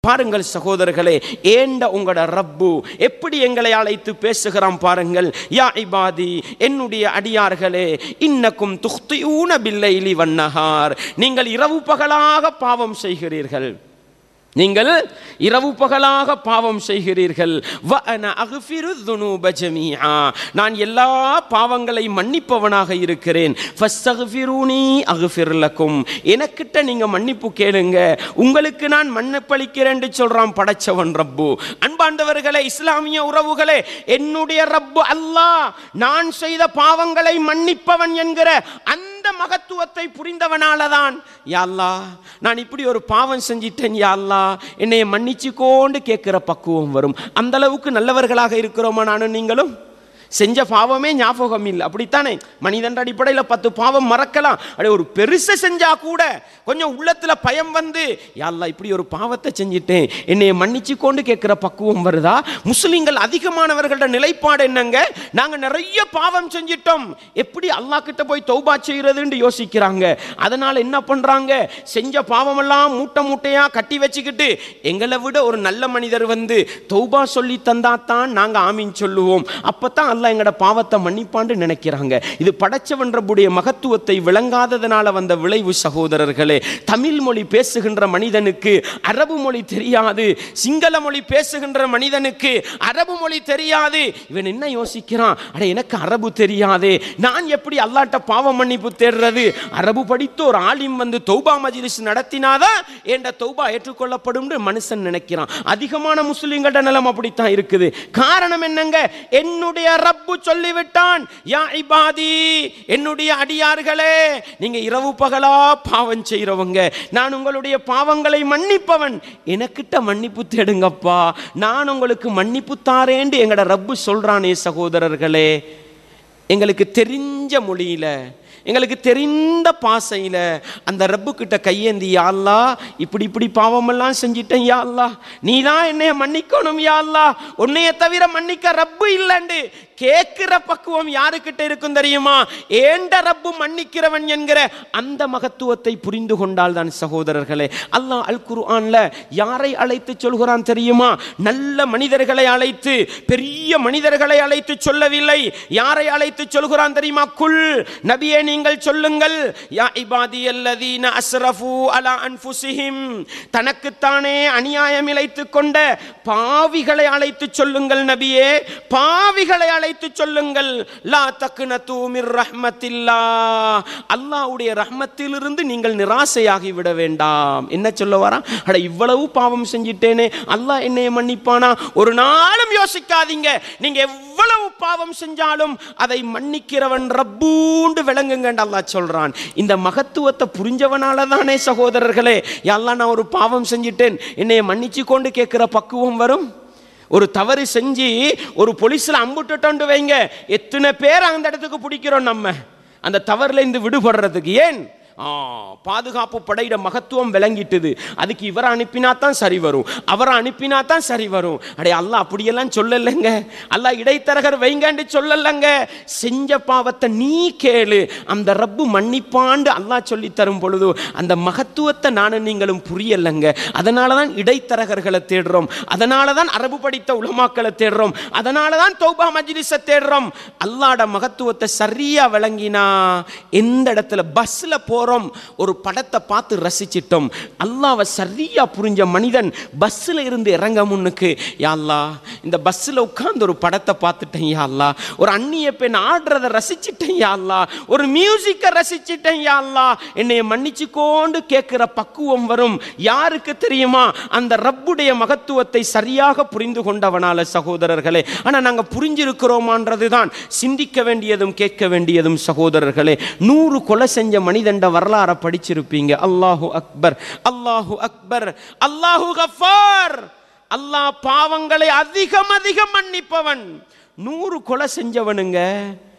பாருங்கள் சகோதரர்களே ஏண்ட உங்களோட ரப்பு எப்படி எங்களை அழைத்து பேசுகிறான் பாருங்கள் யா இபாதி என்னுடைய அடியார்களே இன்னக்கும் துஹ்தியூன பில்லைலி வன்னஹார் நீங்கள் இரவு பகலாக பாவம் செய்கிறீர்கள் நீங்கள் இரவு பகலாக பாவம் செய்கிறீர்கள் வ அன அக்ஃபிரு துனூப ஜமீஆ நான் எல்லா பாவங்களை மன்னிப்பவனாக இருக்கிறேன் ஃபஸ்தக்ஃபிரூனி அக்ஃபிர் லக்கும் எனக்கிட்ட நீங்க மன்னிப்பு கேளுங்க உங்களுக்கு நான் மன்னிப்பளிக்கிறேன்னு சொல்றான் படைச்சவன் ரப்பு அன்பாண்டவர்களே இஸ்லாமிய உறவுகளே என்னுடைய ரப்பு அல்லாஹ் நான் செய்த பாவங்களை மன்னிப்பவன் என்கிற அந்த மகத்துவத்தை புரிந்தவனால தான் யா அல்லாஹ் நான் இப்படி ஒரு பாவம் செஞ்சிட்டேன் யா அல்லாஹ் என்னைய மன்னிச்சுக்கோண்டு கேட்கிற பக்குவம் வரும் அந்த அளவுக்கு நல்லவர்களாக இருக்கிறோமா நானும் நீங்களும் செஞ்ச பாவமே ஞாபகம் இல்லை அப்படித்தானே மனிதன் அடிப்படையில் பத்து பாவம் மறக்கலாம் அப்படி ஒரு பெருசை செஞ்சா கூட கொஞ்சம் உள்ளத்துல பயம் வந்து யாழ்லா இப்படி ஒரு பாவத்தை செஞ்சிட்டேன் என்னைய மன்னிச்சு கொண்டு கேட்கிற பக்குவம் வருதா முஸ்லிம்கள் அதிகமானவர்களோட நிலைப்பாடு என்னங்க நாங்க நிறைய பாவம் செஞ்சிட்டோம் எப்படி அல்லாஹ் கிட்ட போய் தௌபா செய்யறதுன்னு யோசிக்கிறாங்க அதனால என்ன பண்றாங்க செஞ்ச பாவமெல்லாம் மூட்டை மூட்டையா கட்டி வச்சுக்கிட்டு எங்களை விட ஒரு நல்ல மனிதர் வந்து தௌபா சொல்லி தந்தா தான் நாங்க ஆமீன் சொல்லுவோம் அப்பதான் அல்லாஹ் எங்கட பாவத்தை மன்னிப்பான்னு நினைக்கிறாங்க இது படைச்சவன் ரப்புடைய மகத்துவத்தை விளங்காததனால வந்த விளைவு சகோதரர்களே தமிழ் மொழி பேசுகின்ற மனிதனுக்கு அரபு மொழி தெரியாது சிங்கள மொழி பேசுகின்ற மனிதனுக்கு அரபு மொழி தெரியாது இவன் என்ன யோசிக்கிறான் அட எனக்கு அரபு தெரியாதே நான் எப்படி அல்லாட்ட பாவ மன்னிப்பு தேடுறது அரபு படித்த ஒரு ஆலிம் வந்து தௌபா மஜ்லிஸ் நடத்தினாதான் என்ற தௌபா ஏற்றுக்கொள்ளப்படும் மனுஷன் நினைக்கிறான் அதிகமான முஸ்லிம்களோட நிலம் அப்படித்தான் இருக்குது காரணம் என்னங்க என்னுடைய ரப்பு சொல்லிவிட்டான் யா இபாதி என்னுடைய அடியார்களே நீங்க இரவு பகலா பாவம் செய்றவங்க நான் உங்களுடைய பாவங்களை மன்னிப்பவன் எனக்கிட்ட மன்னிப்பு தேடுங்கப்பா நான் உங்களுக்கு மன்னிப்பு தாரேன்னு எங்கட ரப்பு சொல்றானே சகோதரர்களே எங்களுக்கு தெரிஞ்ச மொழியில எங்களுக்கு தெரிந்த பாசையில் அந்த ரப்பு கிட்ட கையேந்தி யா அல்லாஹ் இப்படி இப்படி பாவமெல்லாம் செஞ்சிட்டேன் யா அல்லாஹ் நீ தான் என்னைய மன்னிக்கணும் யா அல்லாஹ் உன்னைய தவிர மன்னிக்க ரப்பு இல்லைண்டு கேட்கிற பக்குவம் யாருக்கிட்ட இருக்கும் தெரியுமா ஏண்ட ரப்பு மன்னிக்கிறவன் என்கிற அந்த மகத்துவத்தை புரிந்து கொண்டால் தான் சகோதரர்களே அல்லாஹ் அல் குர்ஆன்ல யாரை அழைத்து சொல்கிறான் தெரியுமா நல்ல மனிதர்களை அழைத்து பெரிய மனிதர்களை அழைத்து சொல்லவில்லை யாரை அழைத்து சொல்கிறான் தெரியுமா குல் நபியே நீங்கள் சொல்லுங்கள் யா இபாதி அல்லதீன அஸ்ரஃபு அலா அன்ஃபுசிஹிம் தனக்குத்தானே அநியாயம் இழைத்துக் கொண்ட பாவிகளை அழைத்து சொல்லுங்கள் நபியே பாவிகளை அழைத்து சொல்லுங்கள் லா தக்னது மிர் ரஹ்மத்தில்லா அல்லாஹ்வுடைய ரஹ்மத்திலிருந்து நீங்கள் நிராசையாகி விட வேண்டாம் என்ன சொல்ல வரா அட இவ்வளவு பாவம் செஞ்சிட்டேனே அல்லாஹ் என்னைய மன்னிப்பானா ஒரு நாளும் யோசிக்காதீங்க நீங்க எவ்வளவு பாவம் செஞ்சாலும் அதை மன்னிக்கிறவன் ரப்பூண்டு விளங்குங்க அல்லாஹ் சொல்றான் இந்த மகத்துவத்தை புரிஞ்சவனால தானே சகோதரர்களே எல்லாம் நான் ஒரு பாவம் செஞ்சிட்டேன் என்னைய மன்னிச்சு கொண்டு கேட்கிற பக்குவம் வரும் ஒரு தவறு செஞ்சு ஒரு போலீஸ்ல அம்புட்டுட்டோண்டு வைங்க எத்தனை பேர் அந்த இடத்துக்கு பிடிக்கிறோம் நம்ம அந்த தவறுல இருந்து விடுபடுறதுக்கு ஏன் ஆ, பாதுகாப்பு படையிட மகத்துவம் விளங்கிட்டுது அதுக்கு இவரை அனுப்பினா தான் சரி வரும் அவரை அனுப்பினா தான் சரி வரும் அடே அல்லாஹ் அப்படியெல்லாம் சொல்லலைங்க அல்லாஹ் இடைத்தரகர் வைங்கன்னு சொல்லலைங்க செஞ்ச பாவத்தை நீ கேளு அந்த ரப்பு மன்னிப்பாண்டு அல்லாஹ் சொல்லி தரும் பொழுது அந்த மகத்துவத்தை நானும் நீங்களும் புரியலைங்க அதனால தான் இடைத்தரகர்களை தேடுறோம் அதனால தான் அரபு படித்த உலமாக்களை தேடுறோம் அதனால தான் தௌபா மஜ்லிஸை தேடுறோம் அல்லாட மகத்துவத்தை சரியா விளங்கினா எந்த இடத்துல பஸ்ல போறோம் ஒரு படத்தை பார்த்து ரசிச்சிட்டோம் அல்லாவை சரியா புரிஞ்ச மனிதன் பஸ்ல இருந்து இறங்க முன்னுக்கு யா அல்லாஹ் இந்த பஸ்ல உட்கார்ந்து ஒரு படத்தை பார்த்துட்டேன் யா அல்லாஹ் ஒரு அந்நிய பெண் ஆடுறத ரசிச்சிட்டேன் யா அல்லாஹ் ஒரு மியூசிக்கை ரசிச்சிட்டேன் யா அல்லாஹ் என்னைய மன்னிச்சுக்கோண்டு கேட்கிற பக்குவம் வரும் யாருக்கு தெரியுமா அந்த ரப்புடைய மகத்துவத்தை சரியாக புரிந்து கொண்டவனால சகோதரர்களே ஆனா நாங்க புரிஞ்சிருக்கிறோமான்றது தான் சிந்திக்க வேண்டியதும் கேட்க வேண்டியதும் சகோதரர்களே நூறு கொலை செஞ்ச மனிதண்ட வரலாறை படிச்சிருப்பீங்க அல்லாஹு அக்பர் அல்லாஹு அக்பர் அல்லாஹு கஃபார் அல்லாஹ் பாவங்களை அதிகம் அதிகம் மன்னிப்பவன் நூறு கொலை செஞ்சவனுங்க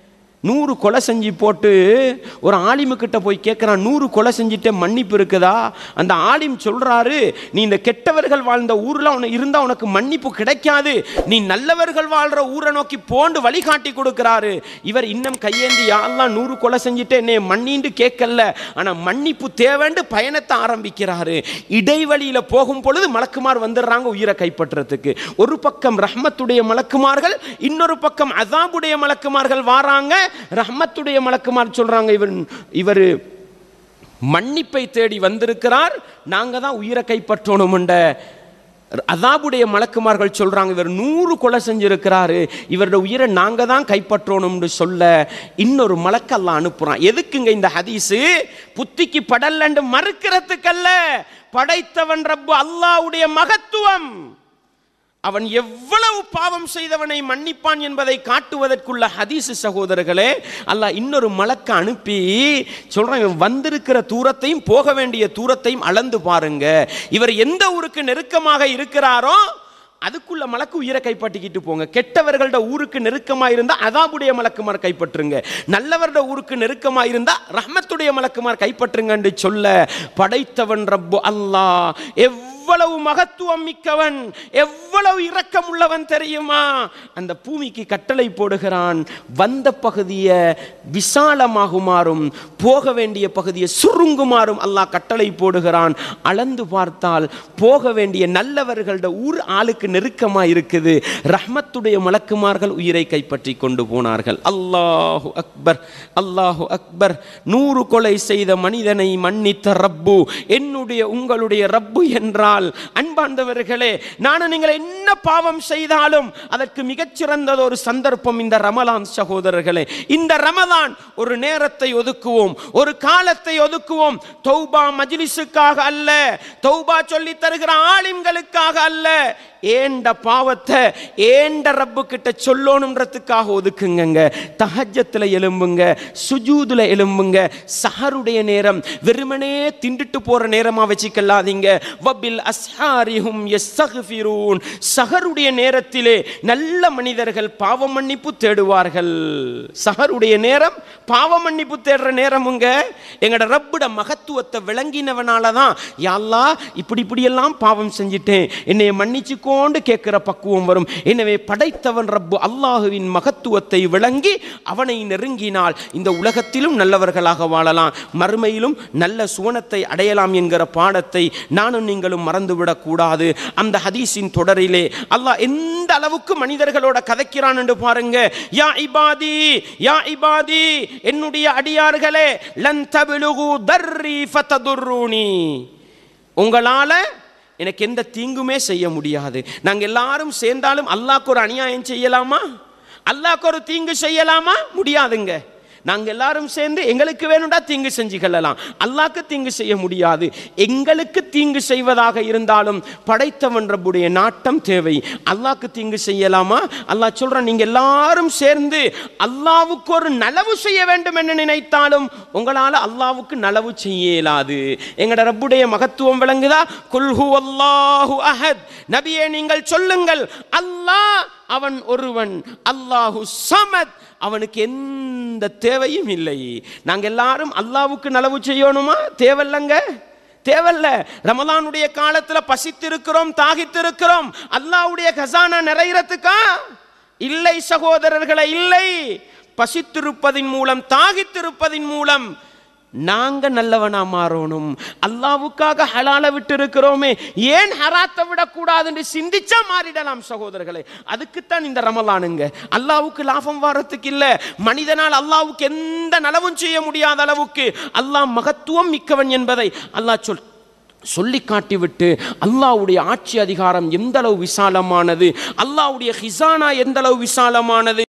நூறு கொலை செஞ்சு போட்டு ஒரு ஆலிமுக்கிட்ட போய் கேட்குறான் நூறு கொலை செஞ்சுட்டே மன்னிப்பு இருக்குதா அந்த ஆலிம் சொல்றாரு நீ இந்த கெட்டவர்கள் வாழ்ந்த ஊரில் உன இருந்தால் உனக்கு மன்னிப்பு கிடைக்காது நீ நல்லவர்கள் வாழ்ற ஊரை நோக்கி போண்டு வழிகாட்டி கொடுக்கிறாரு இவர் இன்னும் கையேந்தி யாரெல்லாம் நூறு கொலை செஞ்சுட்டு என்னை மன்னின்னு கேட்கல ஆனால் மன்னிப்பு தேவைண்டு பயணத்தை ஆரம்பிக்கிறாரு இடைவெளியில் போகும் பொழுது மலக்குமார் வந்துடுறாங்க உயிரை கைப்பற்றுறதுக்கு ஒரு பக்கம் ரஹ்மத்துடைய மலக்குமார்கள் இன்னொரு பக்கம் அசாபுடைய மலக்குமார்கள் வாராங்க ரஹ்மத்துடைய மலக்குமார் சொல்றாங்க இவர் இவர் மன்னிப்பை தேடி வந்திருக்கிறார் நாங்க தான் உயிரை கைப்பற்றணும்ன்ற அதாபுடைய மலக்குமார்கள் சொல்றாங்க இவர் நூறு கொலை செஞ்சிருக்கிறாரு இவரோட உயிரை நாங்க தான் கைப்பற்றணும்னு சொல்ல இன்னொரு மலக்கெல்லாம் அனுப்புறான் எதுக்குங்க இந்த ஹதீஸு புத்திக்கு படலண்டு மறுக்கிறதுக்கல்ல படைத்தவன் ரப்பு அல்லாஹ்வுடைய மகத்துவம் அவன் எவ்வளவு பாவம் செய்தவனை மன்னிப்பான் என்பதை காட்டுவதற்குள்ள ஹதீஸ் சகோதரர்களே அல்லாஹ் இன்னொரு மலக்க அனுப்பி சொல்றான் இவன் வந்திருக்கிற தூரத்தையும் போக வேண்டிய தூரத்தையும் அளந்து பாருங்க இவர் எந்த ஊருக்கு நெருக்கமாக இருக்கிறாரோ அதுக்குள்ள மலக்கு உயிரை கைப்பற்றிக்கிட்டு போங்க கெட்டவர்களோட ஊருக்கு நெருக்கமா இருந்தா அதாபுடைய மலக்குமார் கைப்பற்றுங்க நல்லவரோட ஊருக்கு நெருக்கமா இருந்தா ரஹ்மத்துடைய மலக்குமார் கைப்பற்றுங்கன்னு சொல்ல படைத்தவன் ரப்பு அல்லாஹ் எவ்வளவு மகத்துவம் மிக்கவன் எவ்வளவு இரக்கம் உள்ளவன் தெரியுமா அந்த பூமிக்கு கட்டளை போடுகிறான் வந்த பகுதியை விசாலமாகுமாறும் போக வேண்டிய பகுதியை சுருங்குமாறும் அல்லாஹ் கட்டளை போடுகிறான் அளந்து பார்த்தால் போக வேண்டிய நல்லவர்களோட ஊர் ஆளுக்கு நெருக்கமாக இருக்குது ரஹ்மத்துடைய மலக்குமார்கள் உயிரை கைப்பற்றி கொண்டு போனார்கள் அல்லாஹு அக்பர் அல்லாஹு அக்பர் நூறு கொலை செய்த மனிதனை மன்னித்த ரப்பு என்னுடைய உங்களுடைய ரப்பு என்றால் அன்பார்ந்தவர்களே நானும் நீங்கள் என்ன பாவம் செய்தாலும் அதற்கு மிகச்சிறந்தது ஒரு சந்தர்ப்பம் இந்த ரமலான் சகோதரர்களே இந்த ரமலான் ஒரு நேரத்தை ஒதுக்குவோம் ஒரு காலத்தை ஒதுக்குவோம் தௌபா மஜ்லிஸுக்காக அல்ல தௌபா சொல்லி தருகிற ஆலிம்களுக்காக அல்ல ஏண்ட பாவத்தை ஏண்ட ரப்பு கிட்ட சொல்லணுன்றதுக்காக ஒதுக்குங்க தஹஜத்தில் எலும்புங்க சுஜூதுல எலும்புங்க சஹருடைய நேரம் வெறுமனே திண்டுட்டு போற நேரமா வச்சுக்கலாதீங்க வபில் அஸ்ஹாரிஹும் யஸ்தக்ஃபிரூன் சஹருடைய நேரத்திலே நல்ல மனிதர்கள் பாவ மன்னிப்பு தேடுவார்கள் சஹருடைய நேரம் பாவ மன்னிப்பு தேடுற நேரமுங்க எங்கட ரப்புட மகத்துவத்தை விளங்கினவனால தான் யாழ்லா இப்படி இப்படியெல்லாம் பாவம் செஞ்சிட்டேன் என்னைய மன்னிச்சுக்கோண்டு கேட்கிற பக்குவம் வரும் எனவே படைத்தவன் ரப்பு அல்லாஹுவின் மகத்துவத்தை விளங்கி அவனை நெருங்கினால் இந்த உலகத்திலும் நல்லவர்களாக வாழலாம் மறுமையிலும் நல்ல சுவனத்தை அடையலாம் என்கிற பாடத்தை நானும் நீங்களும் மறந்துவிடக் கூடாது அந்த ஹதீஸின் தொடரிலே அல்லாஹ் எந்த அளவுக்கு மனிதர்களோட கதைக்கிறான் என்று பாருங்க யா இபாதி யா இபாதி என்னுடைய அடியார்களே லன் தபிலுகு தர்ரி ஃபததுர்ரூனி உங்களால எனக்கு எந்த தீங்குமே செய்ய முடியாது நாங்கள் எல்லாரும் சேர்ந்தாலும் அல்லாஹ்க்கு ஒரு அநியாயம் செய்யலாமா அல்லாஹ்க்கு ஒரு தீங்கு செய்யலாமா முடியாதுங்க நாங்கள் எல்லாரும் சேர்ந்து எங்களுக்கு வேணும்டா தீங்கு செஞ்சு கொள்ளலாம் அல்லாஹ்க்கு தீங்கு செய்ய முடியாது எங்களுக்கு தீங்கு செய்வதாக இருந்தாலும் படைத்தவன் ரப்புடைய நாட்டம் தேவை அல்லாஹ்க்கு தீங்கு செய்யலாமா அல்லாஹ் சொல்றான் நீங்க எல்லாரும் சேர்ந்து அல்லாவுக்கு ஒரு நலவு செய்ய வேண்டும் என்று நினைத்தாலும் உங்களால அல்லாவுக்கு நலவு செய்ய இயலாது எங்கட ரப்புடைய மகத்துவம் விளங்குதா குல்ஹு அல்லாஹு அஹத் நபியே நீங்கள் சொல்லுங்கள் அல்லாஹ் அவன் ஒருவன் அல்லாஹு சமத் அவனுக்கு எந்த தேவையும் இல்லை நாங்க எல்லாரும் அல்லாவுக்கு நலவு செய்யணுமா தேவையில்லைங்க தேவையில்ல ரமலானுடைய காலத்துல பசித்திருக்கிறோம் தாகித்திருக்கிறோம் அல்லாவுடைய கசானா நிறையறதுக்கா இல்லை சகோதரர்களை இல்லை பசித்திருப்பதின் மூலம் தாகித்திருப்பதின் மூலம் நாங்க நல்லவனா மாறணும் அல்லாவுக்காக ஹலால விட்டு இருக்கிறோமே ஏன் ஹராத்தை விடக்கூடாதுன்னு சிந்திச்சா மாறிடலாம் சகோதரர்களே அதுக்குத்தான் இந்த ரமலானுங்க அல்லாவுக்கு லாபம் வர்றதுக்கு இல்ல மனிதனால் அல்லாவுக்கு எந்த நலவும் செய்ய முடியாத அளவுக்கு அல்லாஹ் மகத்துவம் மிக்கவன் என்பதை அல்லாஹ் சொல் சொல்லி காட்டிவிட்டு அல்லாஹ்வுடைய ஆட்சி அதிகாரம் எந்த அளவு விசாலமானது அல்லாஹ்வுடைய ஹிசானா எந்த அளவு விசாலமானது